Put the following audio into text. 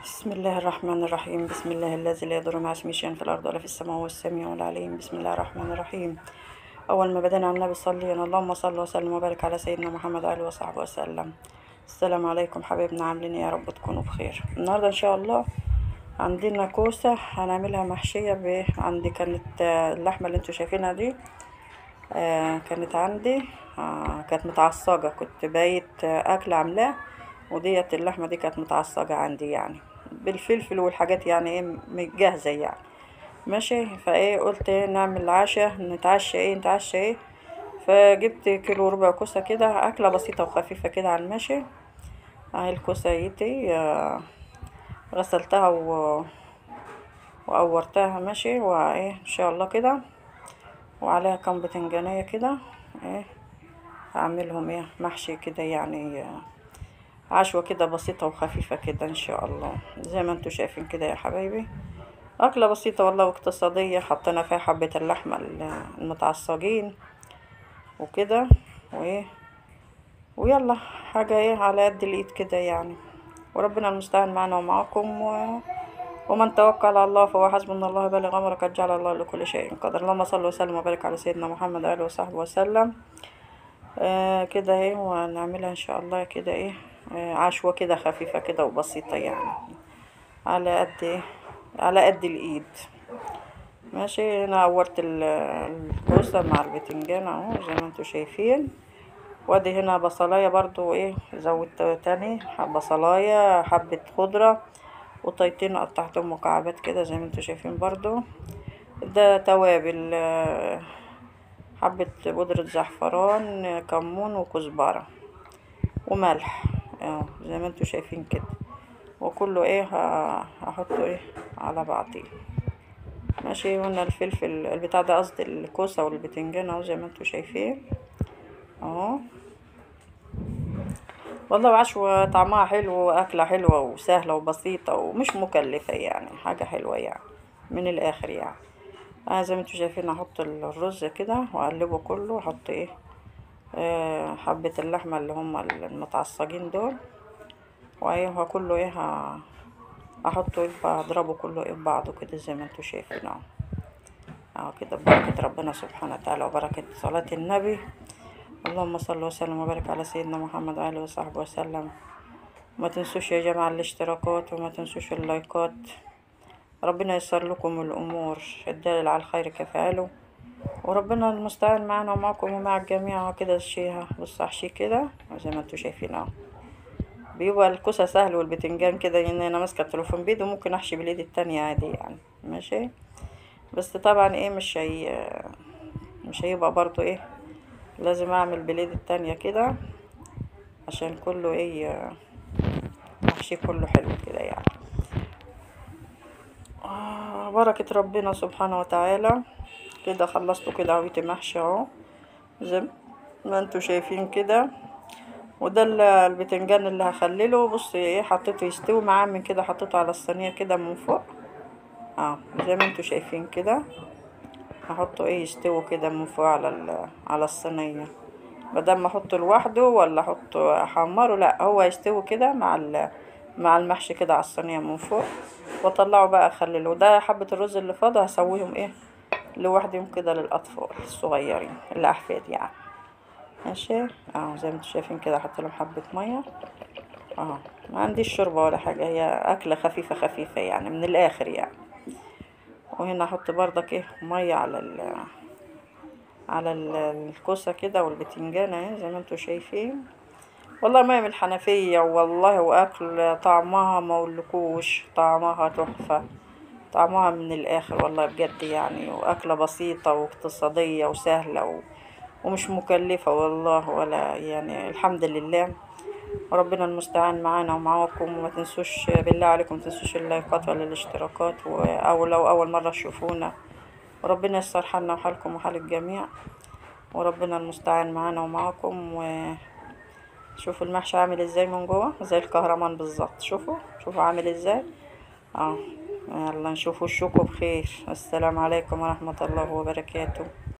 بسم الله الرحمن الرحيم بسم الله الذي لا يضر مع اسمه شيئا في الأرض ولا في السماء وهو السميع العليم بسم الله الرحمن الرحيم أول ما بدأنا على النبي صلي اللهم صل وسلم وبارك على سيدنا محمد وآله وصحبه وسلم السلام عليكم حبايبنا عاملين إيه؟ يا رب تكونوا بخير النهاردة إن شاء الله عندنا كوسة هنعملها محشية ب عندي كانت آه، اللحمة اللي انتوا شايفينها دي آه كانت عندي آه كانت متعصجة كنت بايت آه أكل عاملاه وديت اللحمة دي كانت متعصجة عندي يعني بالفلفل والحاجات يعني ايه متجهزة يعني ماشي فايه قلت ايه نعمل عشاء نتعشى ايه نتعشى ايه فجبت كيلو ربع كوسة كده أكلة بسيطة وخفيفة كده على الماشي اهي الكوسة ايتي آه، غسلتها و... وقورتها ماشي وايه ان شاء الله كده وعليها كام بتنجانية كده ايه هعملهم ايه محشي كده يعني آه، عشوة كده بسيطة وخفيفة كده ان شاء الله زي ما انتوا شايفين كده يا حبايبي أكلة بسيطة والله واقتصادية حطينا فيها حبة اللحمة ال- المتعصجين وكده وايه ويلا حاجة ايه على قد الإيد كده يعني وربنا المستعان معنا ومعاكم و... ومن توكل على الله فهو حسبنا الله بلغ أمره قد جعل الله لكل شيء قدر اللهم صل وسلم وبارك على سيدنا محمد وآله وصحبه وسلم آه كده ايه ونعملها ان شاء الله كده ايه آه عشوة كده خفيفة كده وبسيطة يعني على قد ايه على قد الايد ماشي هنا قورت ال- الكوسة مع البتنجان اهو زي ما انتوا شايفين وادي هنا بصلاية برضو ايه زودت تاني بصلاية حبة خضرة وطيتين قطعتهم مكعبات كده زي ما انتوا شايفين برضو ده توابل آه، حبة بودرة زعفران كمون وكزبرة وملح اه زي ما انتوا شايفين كده وكله ايه ه- هحطه ايه على بعضيه ماشي هنا الفلفل البتاع ده قصدي الكوسة والبتنجان اهو زي ما انتوا شايفين اهو والله عشوة طعمها حلو وأكلة حلوة وسهلة وبسيطة ومش مكلفة يعني حاجة حلوة يعني من الآخر يعني آه زي ما انتوا شايفين هحط الرز كده وأقلبه كله وأحط ايه آه حبة اللحمة اللي هم المتعصجين دول وأيه كله ايه ه- هحطه ايه هضربه كله ايه ببعضه كده زي ما انتوا شايفين اهو اه كده ببركة ربنا سبحانه وتعالى وبركة صلاة النبي اللهم صل وسلم وبارك على سيدنا محمد وآله وصحبه وسلم ما تنسوش يا جماعة الاشتراكات وما تنسوش اللايكات ربنا ييسر لكم الأمور الدال على الخير كفاله وربنا المستعان معنا ومعكم ومع الجميع كده الشيها بالصحشي كده زي ما انتوا شايفين اهو بيبقى الكوسة سهل والبتنجان كده لان انا ماسكة التليفون بيدي وممكن احشي بالايد التانية عادي يعني ماشي بس طبعا ايه مش هي مش هيبقى برضو ايه لازم اعمل بالايد التانية كده عشان كله ايه احشي كله حلو كده يعني آه بركة ربنا سبحانه وتعالى كده خلصته كده عويتي محشي اهو زي ما انتوا شايفين كده وده ال- البتنجان اللي هخلله بصي ايه حطيته يستوي معاه من كده حطيته على الصينية كده من فوق اه زي ما انتوا شايفين كده هحطه ايه يستوي كده من فوق على ال- على الصينية بدل ما احطه لوحده ولا احطه احمره لا هو يستوي كده مع ال مع المحشي كده على الصينية من فوق واطلعه بقى اخلله ده حبة الرز اللي فاضل هسويهم ايه لوحدهم كده للاطفال الصغيرين الاحفاد يعني ماشي اه زي ما انتوا شايفين كده احط لهم حبة مية اه ما عنديش شوربة ولا حاجة هي اكلة خفيفة خفيفة يعني من الاخر يعني وهنا احط برضك ايه مية على ال على ال- الكوسة كده والبتنجان اهي زي ما انتوا شايفين والله مية من الحنفية والله واكل طعمها ما اقولكوش طعمها تحفة طعمها من الاخر والله بجد يعني واكلة بسيطة واقتصادية وسهلة و... ومش مكلفة والله ولا يعني الحمد لله وربنا المستعان معانا ومعاكم وما تنسوش بالله عليكم ما تنسوش اللايكات ولا الاشتراكات و... او لو اول مرة تشوفونا وربنا ييسر حالنا وحالكم وحال الجميع وربنا المستعان معانا ومعاكم وشوفوا المحشي عامل ازاي من جوه زي الكهرمان بالظبط شوفوا شوفوا عامل ازاي اه يلا نشوفوا الشوكو بخير السلام عليكم ورحمة الله وبركاته